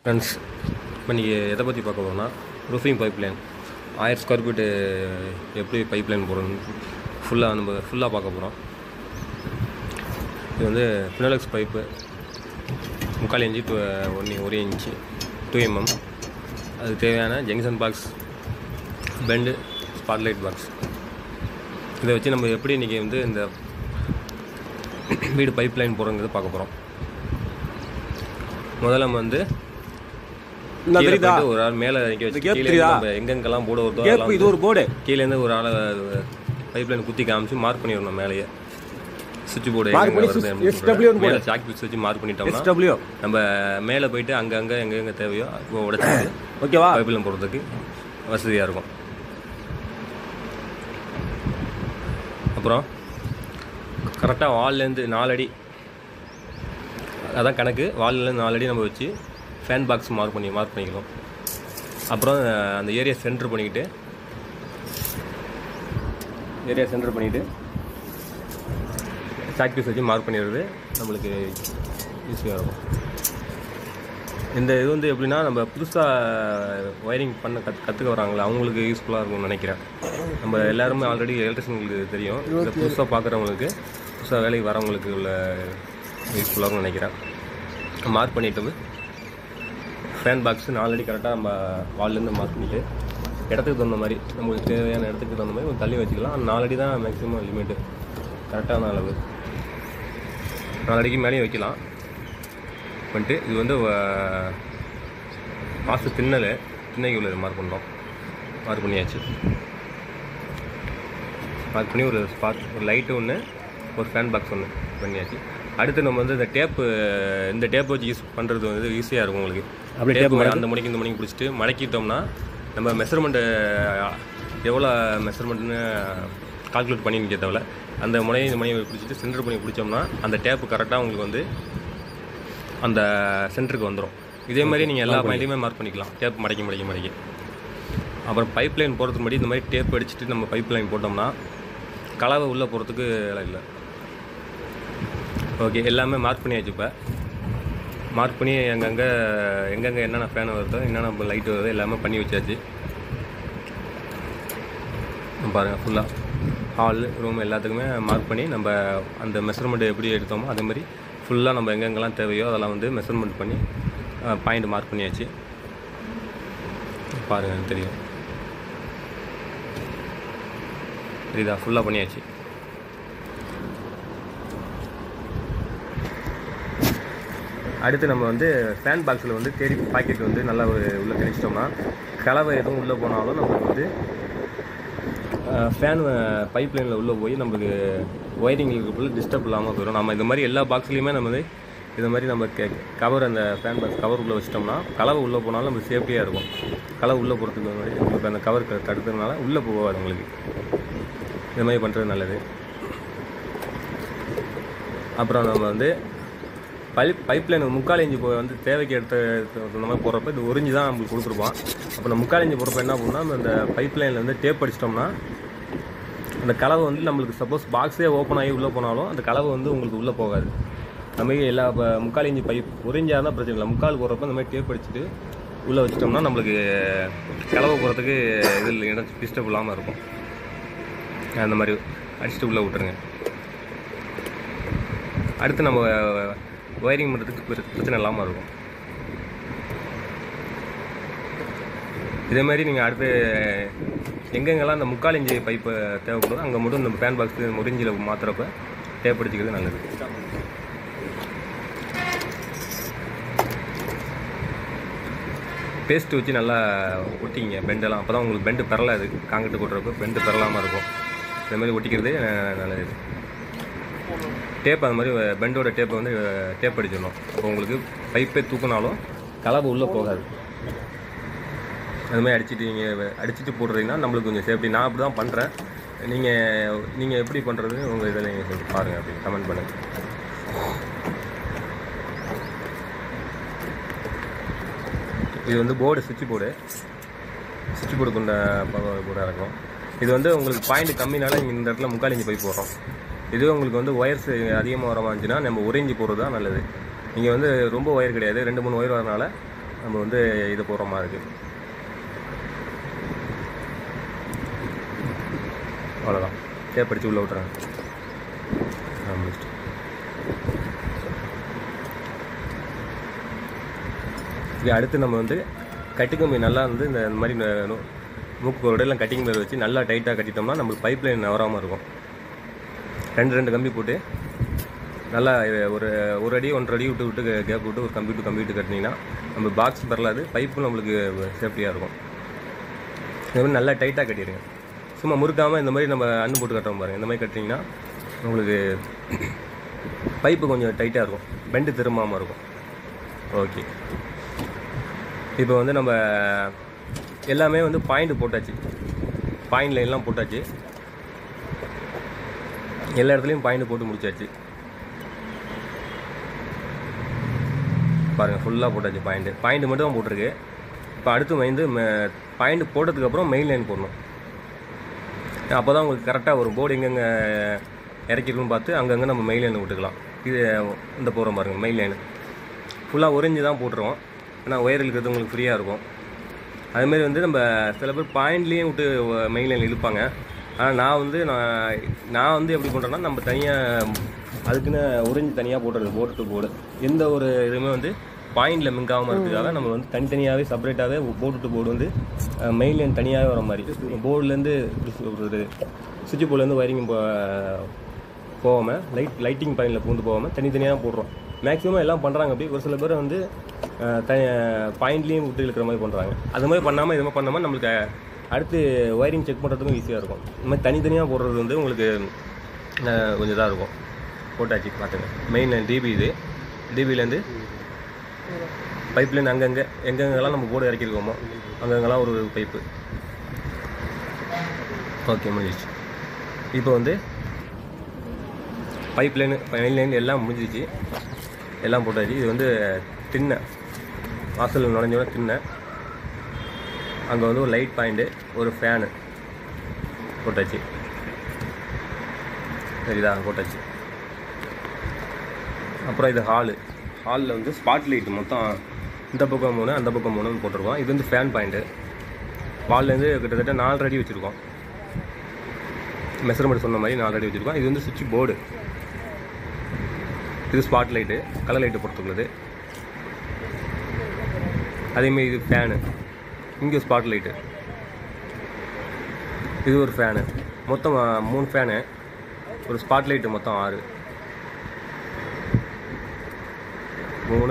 Friends இப்போ நீங்கள் எதை பற்றி பார்க்க போகிறோம்னா ரூஃபிங் பைப் லைன் ஆயிரம் ஸ்கொயர் ஃபீட்டு எப்படி பைப் லைன் போடுறது ஃபுல்லாக நம்ம ஃபுல்லாக பார்க்க போகிறோம் இது வந்து ஃபினோலெக்ஸ் பைப்பு முக்கால் இன்ச்சு டூ ஒன்று ஒரு இன்ச்சு டூ எம்எம் அதுக்கு தேவையான junction box bend spotlight box இதை வச்சு நம்ம எப்படி இன்றைக்கி வந்து இந்த வீடு பைப் லைன் போடுறங்கிறது பார்க்க போகிறோம் முதல்ல நம்ம வந்து இந்த கீழே தெரியுதா போயிட்டு ஒரு ஆள் மேலே நிற்க வச்சு இந்த gap கீழே தெரியுதா? நம்ம எங்கெங்கெல்லாம் போட வருதோ கேப் அதெல்லாம் இது ஒரு போர்டு கீழேருந்து ஒரு ஆளை பைப் லைன் குத்தி காமிச்சு மார்க் பண்ணிடணும் மேலேயே சுவிட்ச் போர்டு Mark பண்ணி SW ன்னு மேலே சாக் பீஸ் வச்சு மார்க் பண்ணிட்டோம்னா எஸ்டபிள்யூ நம்ம மேலே போயிட்டு அங்கங்கே எங்கெங்கே தேவையோ இப்போ உடச்சி ஓகேவா பைப் லைன் போடுறதுக்கு வசதியாக இருக்கும் அப்புறம் கரெக்டாக வால்லேருந்து நாலடி அதான் கணக்கு வால்லேருந்து நாலடி நம்ம வச்சு ஃபேன் பாக்ஸ் மார்க் பண்ணி மார்க் பண்ணிக்கலாம் அப்புறம் அஹ், அந்த ஏரியா சென்டர் பண்ணிக்கிட்டு ஏரியா சென்டர் பண்ணிக்கிட்டு சாக் பீஸ் வச்சு மார்க் பண்ணிடுறது நம்மளுக்கு ஈஸியாக இருக்கும் இந்த இது வந்து எப்படின்னா நம்ம புதுசாக ஒயரிங் பண்ண கத் கற்றுக்க வராங்களே அவங்களுக்கு யூஸ்ஃபுல்லாக இருக்கும்னு நினைக்கிறேன் நம்ம எல்லாருமே ஆல்ரெடி எலக்ட்ரிஷியனுக்கு தெரியும் இந்த புதுசாக பார்க்குறவங்களுக்கு புதுசாக வேலைக்கு வரவங்களுக்கு உள்ள யூஸ்ஃபுல்லாக இருக்கும்னு நினைக்கிறேன் மார்க் பண்ணிட்டு ஃபேன் பாக்ஸ் நாலடி கரெக்டாக நம்ம வால்லேருந்து மார்க் பண்ணிட்டு இடத்துக்கு தகுந்த மாதிரி நமக்கு தேவையான இடத்துக்கு தகுந்த மாதிரி கொஞ்சம் தள்ளி வச்சுக்கலாம் ஆனா நாலடி தான் மேக்ஸிமம் லிமிட்டு கரெக்டான அளவு நாலடிக்கு மேலேயும் வைக்கலாம் பண்ணிட்டு இது வந்து வ- மாசு திண்ணல் திண்ணைக்கு உள்ள மார்க் பண்ணோம் மார்க் பண்ணியாச்சு மார்க் பண்ணி ஒரு ஸ்பாட் ஒரு லைட்டு ஒன்று ஒரு ஃபேன் பாக்ஸ் ஒன்று பண்ணியாச்சு அடுத்து நம்ம வந்து இந்த டேப்பு இந்த டேப் வச்சு யூஸ் பண்ணுறது வந்து ஈஸியாக இருக்கும் உங்களுக்கு அப்படியே டேப் அந்த மணிக்கு இந்த மணிக்கு பிடிச்சிட்டு மடக்கிட்டோம்னா நம்ம மெஷர்மெண்ட்டு எவ்வளோ மெஷர்மெண்ட்னு கால்குலேட் பண்ணி நிற்க தேவையில்ல அந்த முனையை இந்த மணியை பிடிச்சிட்டு சென்டர் பண்ணி பிடிச்சோம்னா அந்த டேப்பு கரெக்டாக உங்களுக்கு வந்து அந்த சென்டருக்கு வந்துடும் இதே மாதிரி நீங்கள் எல்லா பாயிண்ட்லையுமே மார்க் பண்ணிக்கலாம் டேப் மடக்கி மடக்கி மடக்கி அப்புறம் பைப் லைன் போகிறதுக்கு முன்னாடி இந்த மாதிரி டேப் அடிச்சுட்டு நம்ம பைப் லைன் போட்டோம்னா கலவை உள்ளே போகிறதுக்கு வேலை இல்லை ஓகே எல்லாமே மார்க் பண்ணியாச்சு இப்போ மார்க் பண்ணி எங்கெங்கே எங்கெங்கே என்னென்ன ஃபேன் வருதோ என்னென்ன லைட் வருதோ எல்லாமே பண்ணி வச்சாச்சு பாருங்கள் ஃபுல்லாக ஹால் ரூம் எல்லாத்துக்குமே மார்க் பண்ணி நம்ம அந்த மெஷர்மெண்ட் எப்படி எடுத்தோமோ அதே மாதிரி ஃபுல்லாக நம்ம எங்கெங்கெல்லாம் தேவையோ அதெல்லாம் வந்து மெஷர்மெண்ட் பண்ணி பாயிண்ட் மார்க் பண்ணியாச்சு பாருங்கள் எனக்கு தெரியும் தெரியுதா ஃபுல்லாக பண்ணியாச்சு அடுத்து நம்ம வந்து ஃபேன் பாக்ஸில் வந்து தேடி பாக்கெட் வந்து நல்லா ஒரு உள்ளே திணிச்சிட்டோம்னா கலவை எதுவும் உள்ளே போனாலும் நம்மளுக்கு வந்து ஃபேன் பைப் லைனில் உள்ளே போய் நம்மளுக்கு ஒயரிங் இருக்கிறப்பல டிஸ்டர்ப் இல்லாமல் போயிடும் நம்ம இந்த மாதிரி எல்லா பாக்ஸ்லேயுமே நம்ம வந்து இந்த மாதிரி நம்ம கே கவர் அந்த ஃபேன் பாக்ஸ் கவர் உள்ளே வச்சிட்டோம்னா கலவை உள்ளே போனாலும் நம்ம சேஃப்டியாக இருக்கும் கலவை உள்ளே போகிறதுக்கு முன்னாடி உங்களுக்கு அந்த கவர் தடுக்கிறதுனால உள்ளே போகாது உங்களுக்கு இந்த மாதிரி பண்ணுறது நல்லது அப்புறம் நம்ம வந்து பைப் பைப் லைன் முக்கால் இஞ்சி போ வந்து தேவைக்கு எடுத்த இந்த மாதிரி போடுறப்ப இது ஒரிஞ்சு தான் நம்மளுக்கு கொடுத்துருப்போம் அப்போ நம்ம முக்கால் இஞ்சி போடுறப்ப என்ன பண்ணால் நம்ம அந்த பைப் லைனில் வந்து டேப் அடிச்சிட்டோம்னா அந்த கலவை வந்து நம்மளுக்கு சப்போஸ் பாக்ஸே ஓப்பன் ஆகி உள்ளே போனாலும் அந்த கலவை வந்து உங்களுக்கு உள்ளே போகாது நம்ம எல்லா இப்போ முக்கால் இஞ்சி பைப் ஒரிஞ்சா தான் பிரச்சனை இல்லை முக்கால் போடுறப்ப இந்த மாதிரி டேப் அடிச்சுட்டு உள்ளே வச்சிட்டோம்னா நம்மளுக்கு கலவை போகிறதுக்கு இது இல்லை இடம் டிஸ்டர்ப் இல்லாமல் இருக்கும் அந்த மாதிரி அடிச்சுட்டு உள்ளே விட்டுருங்க அடுத்து நம்ம ஒயரிங் பண்ணுறதுக்கு பிர- பிரச்சனை இல்லாமல் இருக்கும் இதே மாதிரி நீங்கள் அடுத்து எங்கெங்கெல்லாம் இந்த முக்கால் இஞ்சி பைப்பு தேவைப்படுதோ அங்கே மட்டும் இந்த ஃபேன் பாக்ஸ் முறிஞ்சில் மாற்றுறப்ப டேப் அடிச்சுக்கிறது நல்லது பேஸ்ட் வச்சு நல்லா ஒட்டிக்கிங்க பெண்டெல்லாம் அப்போ தான் உங்களுக்கு பெண்டு பெறலாது காங்கிட்டு போடுறப்ப பெண்டு பெறலாமல் இருக்கும் இந்த மாதிரி ஒட்டிக்கிறது அஹ், நல்லது டேப் அந்த மாதிரி பெண்டோட டேப்பை வந்து டேப் அடிச்சிடணும் அப்போ உங்களுக்கு பைப்பே தூக்குனாலும் கலவை உள்ளே போகாது அது மாதிரி அடிச்சுட்டு நீங்கள் அடிச்சுட்டு போடுறீங்கன்னா நம்மளுக்கு கொஞ்சம் சேஃப்டி நான் அப்படி தான் பண்ணுறேன் நீங்கள் நீங்கள் எப்படி பண்ணுறது உங்கள் இதில் நீங்கள் சொல்லி பாருங்கள் அப்படி கமெண்ட் பண்ணுங்கள் இது வந்து போர்டு சுவிட்ச் போர்டு சுவிட்ச் போர்டு கொண்ட போர்டாக இருக்கும் இது வந்து உங்களுக்கு பாயிண்ட் கம்மினால இங்கே இந்த இடத்துல முக்கால் இஞ்சி பைப் போடுறோம் இதுவே உங்களுக்கு வந்து ஒயர்ஸ் அதிகமாக வர இருந்துச்சுன்னா நம்ம ஒரேஞ்சி போடுறது தான் நல்லது நீங்கள் வந்து ரொம்ப ஒயர் கிடையாது ரெண்டு மூணு ஒயர் வரனால நம்ம வந்து இது போடுற மாதிரி இருக்குது அவ்வளோதான் டேப் அடிச்சு உள்ளே விட்றேன் ஆ, முடிச்சிட்டு. இது அடுத்து நம்ம வந்து கட்டிக்கம்பி நல்லா வந்து இந்த இந்த மாதிரி இந்த நு- மூக்கு எல்லாம் கட்டிங் மாதிரி வச்சு நல்லா டைட்டாக கட்டிட்டோம்னா நம்மளுக்கு பைப் லைன் நவராமல் இருக்கும் ரெண்டு ரெண்டு கம்பி போட்டு நல்லா இது ஒரு ஒரு அடி ஒன்றரை அடி விட்டு விட்டு கேப் விட்டு ஒரு கம்பி விட்டு கம்பி விட்டு கட்டினீங்கன்னா நம்ம பாக்ஸ் பரலாது பைப்பும் நம்மளுக்கு சேஃப்டியாக இருக்கும் இந்த மாதிரி நல்லா டைட்டாக கட்டிடுங்க சும்மா முறுக்காமல் இந்த மாதிரி நம்ம அண்ணு போட்டு கட்டுறோம் பாருங்க இந்த மாதிரி கட்டினீங்கன்னா உங்களுக்கு பைப்பு கொஞ்சம் டைட்டாக இருக்கும் பெண்டு திரும்பாமல் இருக்கும் ஓகே இப்போ வந்து நம்ம எல்லாமே வந்து பாயிண்ட் போட்டாச்சு பாயிண்ட் லைன்லாம் போட்டாச்சு எல்லா இடத்துலையும் பாயிண்ட் போட்டு முடிச்சாச்சு பாருங்கள் ஃபுல்லாக போட்டாச்சு பாயிண்ட் பாயிண்ட் மட்டும் தான் போட்டிருக்கு இப்போ அடுத்து வந்து பாயிண்ட் போட்டதுக்கப்புறம் மெயின் லைன் போடணும் அப்போ தான் உங்களுக்கு கரெக்டாக ஒரு போர்டு எங்கெங்கே இறக்கிருக்குன்னு பார்த்து அங்கங்கே நம்ம மெயின் லைன் விட்டுக்கலாம் இது இந்த போகிறோம் பாருங்கள் மெயின் லைன் ஃபுல்லாக ஒரிஞ்சு தான் போட்டுருவோம் ஏன்னா ஒயர் இழுக்கிறது உங்களுக்கு ஃப்ரீயாக இருக்கும் அதுமாரி வந்து நம்ம சில பேர் பாயிண்ட்லேயும் விட்டு மெயின் லைன் இழுப்பாங்க ஆனால் நான் வந்து நான் நான் வந்து எப்படி பண்ணுறேன்னா நம்ம தனியாக அதுக்குன்னு உறிஞ்சி தனியாக போட்டுறது போர்டு டு போர்டு எந்த ஒரு இதுவுமே வந்து பாயிண்டில் மிங்காமல் இருக்கிறதுக்காக நம்ம வந்து தனித்தனியாகவே செப்பரேட்டாகவே போர்டு டு போர்டு வந்து மெயின் லைன் தனியாகவே வர மாதிரி போர்டுலேருந்து ஒரு சுவிட்ச் போர்ட்லேருந்து வயரிங் போகாமல் லைட் லைட்டிங் பாயிண்டில் பூந்து போகாமல் தனித்தனியாக போடுறோம் மேக்ஸிமம் எல்லாம் பண்ணுறாங்க அப்படி ஒரு சில பேர் வந்து அஹ், த பாயிண்ட்லேயும் விட்டு இழுக்கிற மாதிரி பண்ணுறாங்க அது மாதிரி பண்ணாமல் இது மாதிரி பண்ணாமல் நம்மளுக்கு அடுத்து ஒயரிங் செக் பண்ணுறதுக்கும் ஈஸியாக இருக்கும் இந்த மாதிரி தனித்தனியாக போடுறது வந்து உங்களுக்கு அஹ், கொஞ்சம் இதாக இருக்கும் போட்டாச்சு பார்த்துங்க மெயின் டிபி இது டிபிலேருந்து பைப்லைன் அங்கங்கே எங்கெங்கெல்லாம் நம்ம போர்டு இறக்கிருக்கோமோ அங்கங்கெல்லாம் ஒரு பைப்பு ஓகே முடிஞ்சிச்சு இப்போ வந்து பைப் லைன் மெயின் லைன் எல்லாம் முடிஞ்சிச்சு எல்லாம் போட்டாச்சு இது வந்து திண்ணை வாசலில் நுழைஞ்சோட திண்ணை அங்கே வந்து ஒரு லைட் பாயிண்ட்டு ஒரு ஃபேனு போட்டாச்சு சரிதா போட்டாச்சு அப்புறம் இது ஹாலு ஹாலில் வந்து ஸ்பாட் லைட் மொத்தம் இந்த பக்கம் மூணு அந்த பக்கம் மூணுன்னு போட்டிருக்கோம் இது வந்து ஃபேன் பாயிண்ட்டு வால்லேருந்து கிட்டத்தட்ட நாலு அடி வச்சுருக்கோம் மெஷர்மெண்ட் சொன்ன மாதிரி நாலு அடி வச்சுருக்கோம் இது வந்து சுவிட்ச் போர்டு இது ஸ்பாட் லைட்டு கலர் லைட்டு பொறுத்துள்ளது அதேமாரி இது ஃபேனு இங்கே ஸ்பாட் லைட்டு இது ஒரு ஃபேனு மொத்தம் ஆ, மூணு ஃபேனு ஒரு ஸ்பாட் லைட்டு மொத்தம் ஆறு மூணு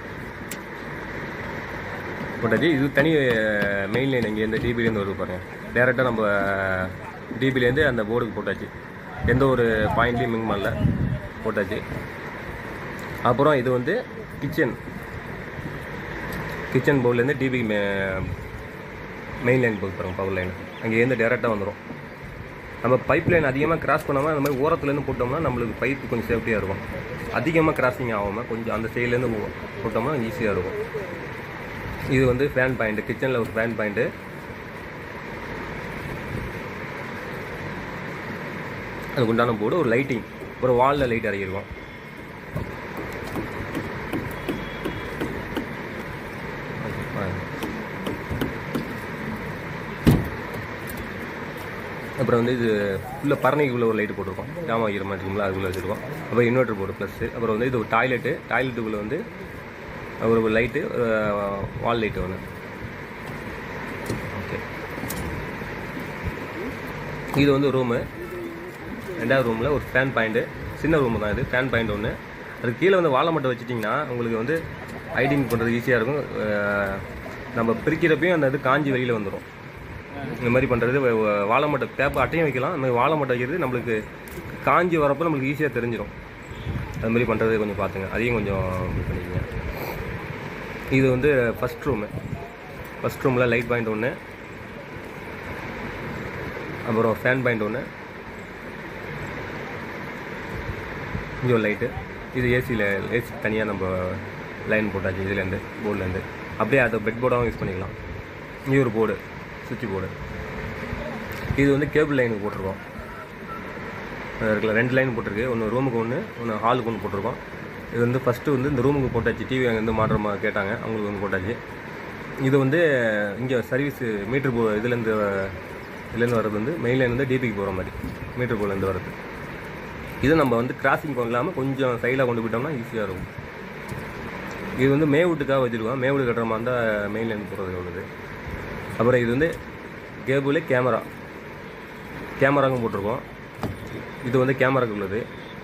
போட்டாச்சு இது தனி மெயின் லைன் இங்கே இந்த டிபிலேருந்து வருது பாருங்க டேரெக்டாக நம்ம டிபிலேருந்து அந்த போர்டுக்கு போட்டாச்சு எந்த ஒரு பாயிண்ட்லேயும் மிங் பண்ணல போட்டாச்சு அப்புறம் இது வந்து கிச்சன் கிச்சன் போர்ட்லேருந்து டிபி மெயின் லைன் போகுது பாருங்க பவர் லைன் அங்கேருந்து டேரெக்டாக வந்துடும் நம்ம பைப் லைன் அதிகமாக கிராஸ் பண்ணாமல் அந்த மாதிரி ஓரத்துலேருந்து போட்டோம்னா நம்மளுக்கு பைப்பு கொஞ்சம் சேஃப்டியாக இருக்கும் அதிகமாக கிராசிங் ஆகாமல் கொஞ்சம் அந்த சைட்லேருந்து போட்டோம்னா ஈஸியாக இருக்கும் இது வந்து ஃபேன் பாயிண்ட்டு கிச்சனில் ஒரு ஃபேன் பாயிண்ட்டு அதுக்கு உண்டான போர்டு ஒரு லைட்டிங் ஒரு வாலில் லைட் இறக்கிருக்கோம் அப்புறம் வந்து இது உள்ள பரணைக்குள்ளே ஒரு லைட்டு போட்டிருக்கோம் ஜாமா வைக்கிற மாதிரி இருக்கும்ல அதுக்குள்ளே வச்சுருக்கோம் அப்புறம் இன்வெர்டர் போர்டு ப்ளஸ்ஸு அப்புறம் வந்து இது ஒரு டாய்லெட்டு டாய்லெட்டுக்குள்ளே வந்து ஒரு லைட்டு வால் லைட்டு ஒன்று ஓகே இது வந்து ரூமு ரெண்டாவது ரூமில் ஒரு ஃபேன் பாயிண்ட்டு சின்ன ரூம் தான் இது ஃபேன் பாயிண்ட் ஒன்று அதுக்கு கீழே வந்து வாழை மட்டும் வச்சிட்டிங்கன்னா உங்களுக்கு வந்து ஐடிங் பண்ணுறது ஈஸியாக இருக்கும் அஹ் நம்ம பிரிக்கிறப்பையும் அந்த இது காஞ்சி வெளியில் வந்துடும் இந்த மாதிரி பண்ணுறது வாழை மட்டை பேப்பர் அட்டையும் வைக்கலாம் அந்த மாதிரி வாழை மட்டை வைக்கிறது நம்மளுக்கு காஞ்சி வரப்போ நம்மளுக்கு ஈஸியாக தெரிஞ்சிடும் அது மாதிரி பண்ணுறது கொஞ்சம் பார்த்துங்க அதையும் கொஞ்சம் இது பண்ணிக்கங்க இது வந்து ஃபஸ்ட் ரூமு ஃபஸ்ட் ரூமில் லைட் பாயிண்ட் ஒன்று அப்புறம் ஃபேன் பாயிண்ட் ஒன்று இங்கே ஒரு லைட்டு இது ஏசியில் ஏசி தனியாக நம்ம லைன் போட்டாச்சு இதுலேருந்து போர்ட்லேருந்து அப்படியே அதை பெட் போர்டாகவும் யூஸ் பண்ணிக்கலாம் இங்கே ஒரு போர்டு சுவிட்ச் போர்டு இது வந்து கேபிள் லைனுக்கு போட்டிருக்கோம் அது இருக்குல்ல ரெண்டு லைன் போட்டிருக்கு ஒன்று ரூமுக்கு ஒன்று ஒன்று ஹாலுக்கு ஒன்று போட்டிருக்கோம் இது வந்து ஃபஸ்ட்டு வந்து இந்த ரூமுக்கு போட்டாச்சு டிவி அங்கேருந்து மாற்றம் கேட்டாங்க அவங்களுக்கு வந்து போட்டாச்சு இது வந்து இங்கே சர்வீஸ் மீட்டர் போ இதுலேருந்து இதுலேருந்து வர்றது வந்து மெயின் லைன் வந்து டிபிக்கு போகிற மாதிரி மீட்டர் போலேருந்து வர்றது இது நம்ம வந்து கிராசிங் இல்லாமல் கொஞ்சம் சைடில் கொண்டு போயிட்டோம்னா ஈஸியாக இருக்கும் இது வந்து மேவுட்டுக்காக வச்சுருக்கோம் மேவுடு கட்டுற மாதிரி இருந்தால் மெயின் லைன் போகிறது உள்ளது அப்புறம் இது வந்து கேபிள் கேமரா கேமராவும் போட்டிருக்கோம் இது வந்து கேமராக்கு உள்ளது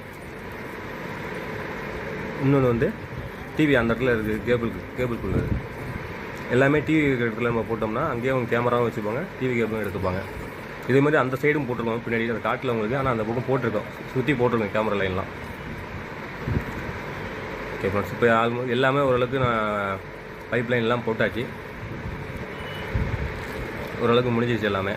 இன்னொன்று வந்து டிவி அந்த இடத்துல இருக்குது கேபிளுக்கு கேபிளுக்கு உள்ளது எல்லாமே டிவி இடத்துல நம்ம போட்டோம்னா அங்கேயே அவங்க கேமராவும் வச்சுப்பாங்க டிவி கேபிளும் எடுத்துப்பாங்க இதே மாதிரி அந்த சைடும் போட்டிருக்கோம் பின்னாடி அந்த காட்டில் உங்களுக்கு ஆனால் அந்த பக்கம் போட்டிருக்கோம் சுற்றி போட்டிருக்கோம் கேமரா லைன்லாம் ஓகே ஃப்ரெண்ட்ஸ் இப்போ ஆல்மோஸ்ட் எல்லாமே ஓரளவுக்கு நான் பைப் லைன்லாம் போட்டாச்சு ஓரளவுக்கு முடிஞ்சிருச்சு எல்லாமே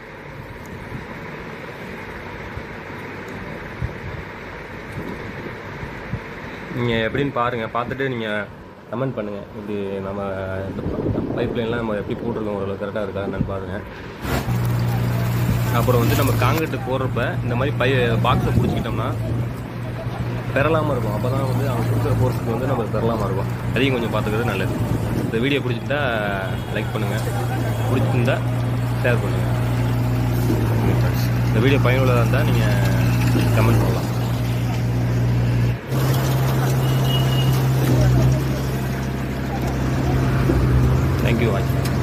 நீங்கள் எப்படின்னு பாருங்கள் பார்த்துட்டு நீங்கள் கமெண்ட் பண்ணுங்கள் இப்படி நம்ம பைப் லைன்லாம் நம்ம எப்படி போட்டிருக்கோம் ஓரளவு கரெக்டாக இருக்கா என்னன்னு பாருங்கள் அப்புறம் வந்து நம்ம காங்கிரீட்டு போடுறப்ப இந்த மாதிரி பை பாக்ஸை பிடிச்சிக்கிட்டோம்னா பெறலாமல் இருக்கும் அப்போ தான் வந்து அவங்க கொடுக்குற போர்ஸுக்கு வந்து நம்ம பெறலாமல் இருக்கும் அதையும் கொஞ்சம் பார்த்துக்கிறது நல்லது இந்த வீடியோ பிடிச்சிருந்தா லைக் பண்ணுங்கள் பிடிச்சிருந்தா ஷேர் பண்ணுங்கள் இந்த வீடியோ பயனுள்ளதாக இருந்தால் நீங்கள் கமெண்ட் பண்ணலாம் தேங்க்யூ வாட்ச்